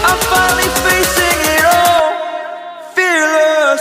I'm finally facing it all, fearless.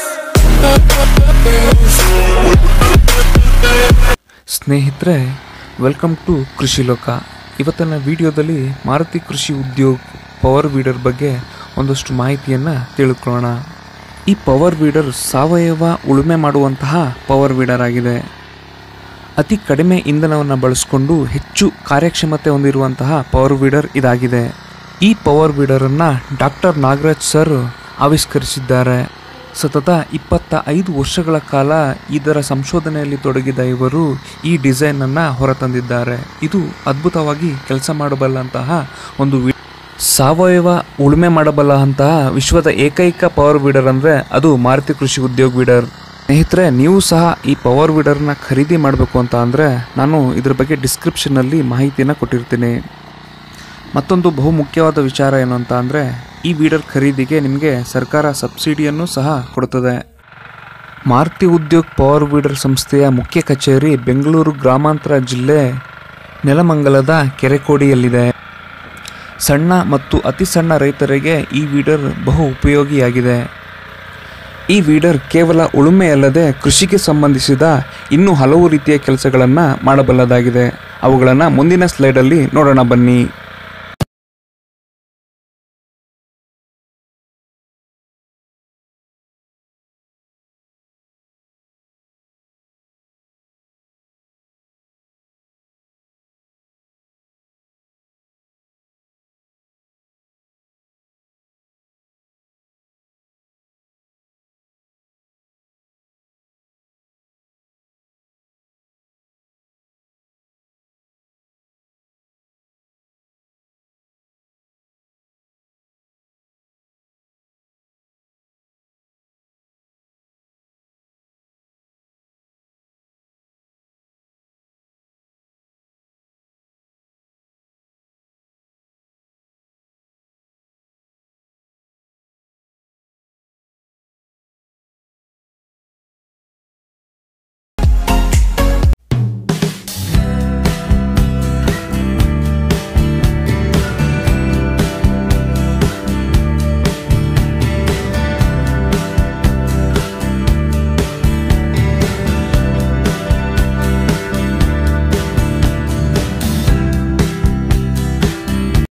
ಸ್ನೇಹಿತರೆ welcome to Krishi Loka ಇವತ್ತಿನ ವಿಡಿಯೋದಲ್ಲಿ ಮಾರುತಿ ಕೃಷಿ ಉದ್ಯೋಗ್ ಪವರ್ ವೀಡರ್ ಬಗ್ಗೆ ಒಂದಷ್ಟು ಮಾಹಿತಿಯನ್ನು ತಿಳ್ಕೊಳ್ಳೋಣ ಈ ಪವರ್ ವೀಡರ್ ಸಾವಯವ ಉಳುಮೆ ಮಾಡುವಂತಹ ಪವರ್ ವೀಡರ್ ಆಗಿದೆ ಅತಿ ಕಡಿಮೆ ಇಂಧನವನ್ನು ಬಳಸಿಕೊಂಡು ಹೆಚ್ಚು ಕಾರ್ಯಕ್ಷಮತೆ ಹೊಂದಿರುವಂತಹ ಪವರ್ ವೀಡರ್ ಇದಾಗಿದೆ ಈ ಪವರ್ ವೀಡರನ್ನು ಡಾಕ್ಟರ್ ನಾಗರಾಜ್ ಸರ್ ಆವಿಷ್ಕರಿಸಿದ್ದಾರೆ ಸತತ ಇಪ್ಪತ್ತ ಐದು ವರ್ಷಗಳ ಕಾಲ ಇದರ ಸಂಶೋಧನೆಯಲ್ಲಿ ತೊಡಗಿದ ಇವರು ಈ ಡಿಸೈನನ್ನು ಹೊರತಂದಿದ್ದಾರೆ ಇದು ಅದ್ಭುತವಾಗಿ ಕೆಲಸ ಮಾಡಬಲ್ಲಂತಹ ಒಂದು ವಿ- ಸಾವಯವ ಉಳುಮೆ ಮಾಡಬಲ್ಲಂತಹ ವಿಶ್ವದ ಏಕೈಕ ಪವರ್ ವೀಡರ್ ಅಂದರೆ ಅದು ಮಾರುತಿ ಕೃಷಿ ಉದ್ಯೋಗ್ ವೀಡರ್ ಸ್ನೇಹಿತರೆ ನೀವು ಸಹ ಈ ಪವರ್ ವೀಡರ್ನ ಖರೀದಿ ಮಾಡಬೇಕು ಅಂತ ಅಂದರೆ ನಾನು ಇದ್ರ ಬಗ್ಗೆ ಡಿಸ್ಕ್ರಿಪ್ಷನ್ನಲ್ಲಿ ಮಾಹಿತಿನ ಕೊಟ್ಟಿರ್ತೀನಿ ಮತ್ತೊಂದು ಬಹು ಮುಖ್ಯವಾದ ವಿಚಾರ ಏನು ಅಂತ ಅಂದರೆ ಈ ವೀಡರ್ ಖರೀದಿಗೆ ನಿಮಗೆ ಸರ್ಕಾರ ಸಬ್ಸಿಡಿಯನ್ನು ಸಹ ಕೊಡುತ್ತದೆ ಮಾರುತಿ ಉದ್ಯೋಗ್ ಪವರ್ ವೀಡರ್ ಸಂಸ್ಥೆಯ ಮುಖ್ಯ ಕಚೇರಿ ಬೆಂಗಳೂರು ಗ್ರಾಮಾಂತರ ಜಿಲ್ಲೆ ನೆಲಮಂಗಲದ ಕೆರೆಕೋಡಿಯಲ್ಲಿದೆ ಸಣ್ಣ ಮತ್ತು ಅತಿ ಸಣ್ಣ ರೈತರಿಗೆ ಈ ವೀಡರ್ ಬಹು ಉಪಯೋಗಿಯಾಗಿದೆ ಈ ವೀಡರ್ ಕೇವಲ ಉಳುಮೆಯಲ್ಲದೆ ಕೃಷಿಗೆ ಸಂಬಂಧಿಸಿದ ಇನ್ನೂ ಹಲವು ರೀತಿಯ ಕೆಲಸಗಳನ್ನು ಮಾಡಬಲ್ಲದಾಗಿದೆ ಅವುಗಳನ್ನು ಮುಂದಿನ ಸ್ಲೈಡಲ್ಲಿ ನೋಡೋಣ ಬನ್ನಿ